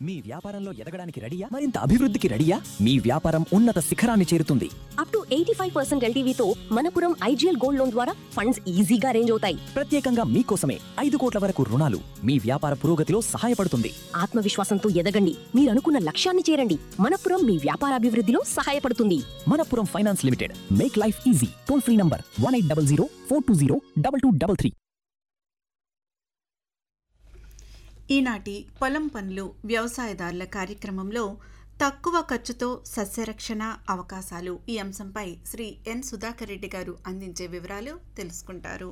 మీ వ్యాపారంలో ఎదగడానికి రెడీయా మరింత అభివృద్ధికి రెడీయా మీ వ్యాపారం ఉన్నత శిఖరాన్ని చేరుతుంది up to eighty five percent ఎల్టీవీతో మనపురం ఐజీఎల్ గోల్డ్ లోన్ ద్వారా ఫండ్స్ ఈజీగా అరేంజ్ అవుతాయి ప్రత్యేకంగా మీకోసమే ఐదు కోట్ల వరకు రుణాలు మీ వ్యాపార పురోగతిలో సహాయపడుతుంది ఆత్మవిశ్వాసంతో ఎదగండి మీరు అనుకున్న లక్ష్యాన్ని చేరండి మనపురం మీ వ్యాపారాభివృద్ధిలో సహాయపడుతుంది Manappuram finance limited make life easy toll free number one eight double zero four two zero double two double three ఈనాటి పొలం పనులు వ్యవసాయదారుల కార్యక్రమంలో తక్కువ ఖర్చుతో సస్యరక్షణ అవకాశాలు ఈ అంశంపై శ్రీ ఎన్ సుధాకర్ రెడ్డి గారు అందించే వివరాలు తెలుసుకుంటారు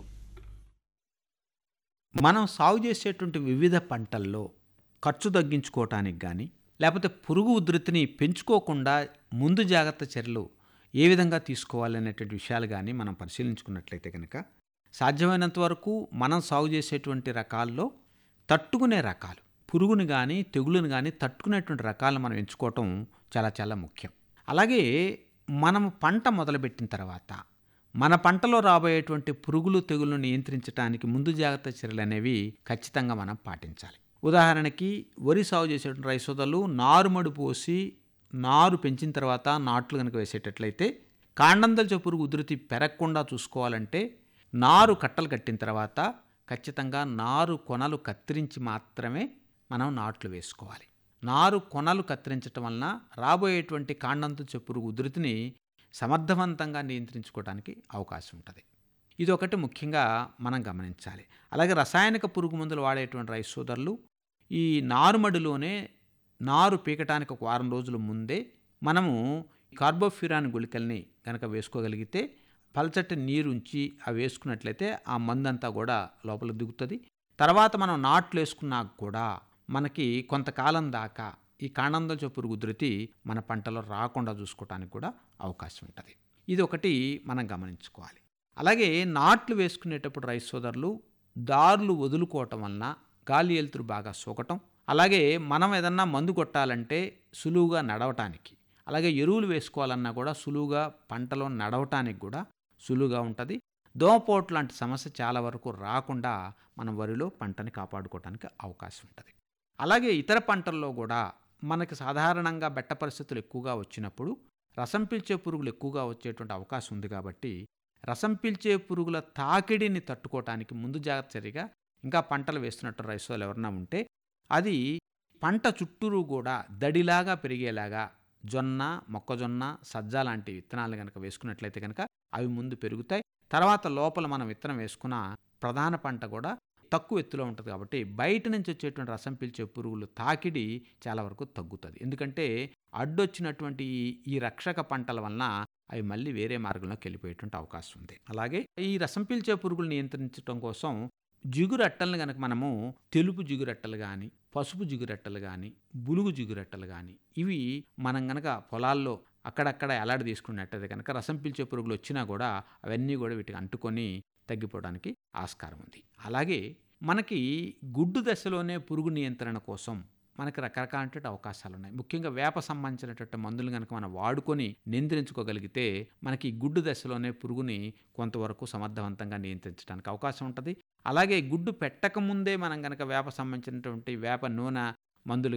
మనం సాగు చేసేటువంటి వివిధ పంటల్లో ఖర్చు తగ్గించుకోవటానికి కానీ లేకపోతే పురుగు ఉధృతిని పెంచుకోకుండా ముందు జాగ్రత్త చర్యలు ఏ విధంగా తీసుకోవాలి అనేటువంటి విషయాలు కానీ మనం పరిశీలించుకున్నట్లయితే కనుక సాధ్యమైనంత వరకు మనం సాగు చేసేటువంటి రకాల్లో తట్టుకునే రకాలు పురుగుని కానీ తెగులుని కానీ తట్టుకునేటువంటి రకాలను మనం ఎంచుకోవటం చాలా చాలా ముఖ్యం అలాగే మనం పంట మొదలుపెట్టిన తర్వాత మన పంటలో రాబోయేటువంటి పురుగులు తెగులను నియంత్రించడానికి ముందు జాగ్రత్త చర్యలు అనేవి ఖచ్చితంగా మనం పాటించాలి ఉదాహరణకి వరి సాగు చేసేటువంటి రైసోదలు నారుమడి పోసి నారు పెంచిన తర్వాత నాట్లు కనుక వేసేటట్లయితే కాండందల్చ పురుగు ఉధృతి పెరగకుండా చూసుకోవాలంటే నారు కట్టలు కట్టిన తర్వాత ఖచ్చితంగా నారు కొనలు కత్తిరించి మాత్రమే మనం నాట్లు వేసుకోవాలి నారు కొనలు కత్తిరించటం వలన రాబోయేటువంటి కాండంతో పురుగు ఉధృతిని సమర్థవంతంగా నియంత్రించుకోవడానికి అవకాశం ఉంటుంది ఇది ఒకటి ముఖ్యంగా మనం గమనించాలి అలాగే రసాయనిక పురుగు మందులు వాడేటువంటి రైతు సోదరులు ఈ నారుమడిలోనే నారు పీకటానికి ఒక వారం రోజుల ముందే మనము కార్బోఫ్యూరాన్ గుళికల్ని కనుక వేసుకోగలిగితే పల్చటి నీరు ఉంచి అవి వేసుకున్నట్లయితే ఆ మందంతా కూడా లోపల దిగుతుంది తర్వాత మనం నాట్లు వేసుకున్నాక కూడా మనకి కొంతకాలం దాకా ఈ కాండందల్చ పురుగు ఉధృతి మన పంటలో రాకుండా చూసుకోవడానికి కూడా అవకాశం ఉంటుంది ఇది ఒకటి మనం గమనించుకోవాలి అలాగే నాట్లు వేసుకునేటప్పుడు రైతు సోదరులు దారులు వదులుకోవటం వలన గాలి వెలుతురు బాగా సోకటం అలాగే మనం ఏదన్నా మందు కొట్టాలంటే సులువుగా నడవటానికి అలాగే ఎరువులు వేసుకోవాలన్నా కూడా సులువుగా పంటలో నడవటానికి కూడా సులువుగా ఉంటుంది దోమపోటు లాంటి సమస్య చాలా వరకు రాకుండా మనం వరిలో పంటని కాపాడుకోవడానికి అవకాశం ఉంటుంది అలాగే ఇతర పంటల్లో కూడా మనకి సాధారణంగా బెట్ట పరిస్థితులు ఎక్కువగా వచ్చినప్పుడు రసం పీల్చే పురుగులు ఎక్కువగా వచ్చేటువంటి అవకాశం ఉంది కాబట్టి రసం పీల్చే పురుగుల తాకిడిని తట్టుకోవటానికి ముందు జాగ్రత్త చర్యగా ఇంకా పంటలు వేస్తున్నట్టు రైతులు ఎవరన్నా ఉంటే అది పంట చుట్టూరు కూడా దడిలాగా పెరిగేలాగా జొన్న మొక్కజొన్న సజ్జ లాంటి విత్తనాలు కనుక వేసుకున్నట్లయితే కనుక అవి ముందు పెరుగుతాయి తర్వాత లోపల మనం విత్తనం వేసుకున్న ప్రధాన పంట కూడా తక్కువ ఎత్తులో ఉంటుంది కాబట్టి బయట నుంచి వచ్చేటువంటి రసం పీల్చే పురుగులు తాకిడి చాలా వరకు తగ్గుతుంది ఎందుకంటే అడ్డొచ్చినటువంటి ఈ- ఈ రక్షక పంటల వలన అవి మళ్ళీ వేరే మార్గంలోకి వెళ్ళిపోయేటువంటి అవకాశం ఉంది అలాగే ఈ రసం పీల్చే పురుగులు నియంత్రించడం కోసం జిగురట్టలను కనుక మనము తెలుపు జిగురట్టలు కానీ పసుపు జిగురట్టలు కానీ బులుగు జిగురట్టలు కానీ ఇవి మనం గనక పొలాల్లో అక్కడక్కడ ఎలాడ తీసుకున్నట్టయితే కనుక రసం పీల్చే పురుగులు వచ్చినా కూడా అవన్నీ కూడా వీటికి అంటుకొని తగ్గిపోవడానికి ఆస్కారం ఉంది అలాగే మనకి గుడ్డు దశలోనే పురుగు నియంత్రణ కోసం మనకి రకరకాలైన అవకాశాలు ఉన్నాయి ముఖ్యంగా వేప సంబంధించినటువంటి మందులు కనుక మనం వాడుకొని నియంత్రించుకోగలిగితే మనకి ఈ గుడ్డు దశలోనే పురుగుని కొంతవరకు సమర్థవంతంగా నియంత్రించడానికి అవకాశం ఉంటుంది అలాగే గుడ్డు పెట్టక ముందే మనం కనుక వేప సంబంధించినటువంటి వేప నూనె మందులు